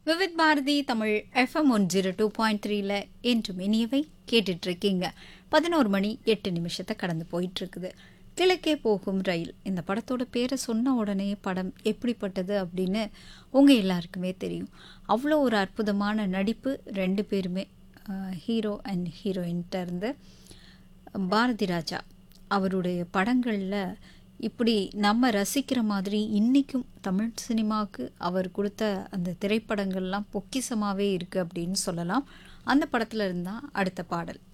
Vividh Bharati Tamil FM one zero two point த்ரீல என்றும் இனியவை கேட்டுட்டு இருக்கீங்க பதினோரு மணி எட்டு நிமிஷத்தை கடந்து போயிட்டு இருக்குது கிழக்கே போகும் ரயில் இந்த படத்தோட பேரை சொன்ன உடனே படம் எப்படிப்பட்டது அப்படின்னு உங்கள் எல்லாருக்குமே தெரியும் அவ்வளோ ஒரு அற்புதமான நடிப்பு ரெண்டு பேருமே ஹீரோ அண்ட் ஹீரோயின்ட்ட இருந்து பாரதி ராஜா அவருடைய படங்களில் இப்படி நம்ம ரசிக்கிற மாதிரி இன்றைக்கும் தமிழ் சினிமாவுக்கு அவர் கொடுத்த அந்த திரைப்படங்கள்லாம் பொக்கிசமாகவே இருக்குது அப்படின்னு சொல்லலாம் அந்த படத்தில் இருந்தால் அடுத்த பாடல்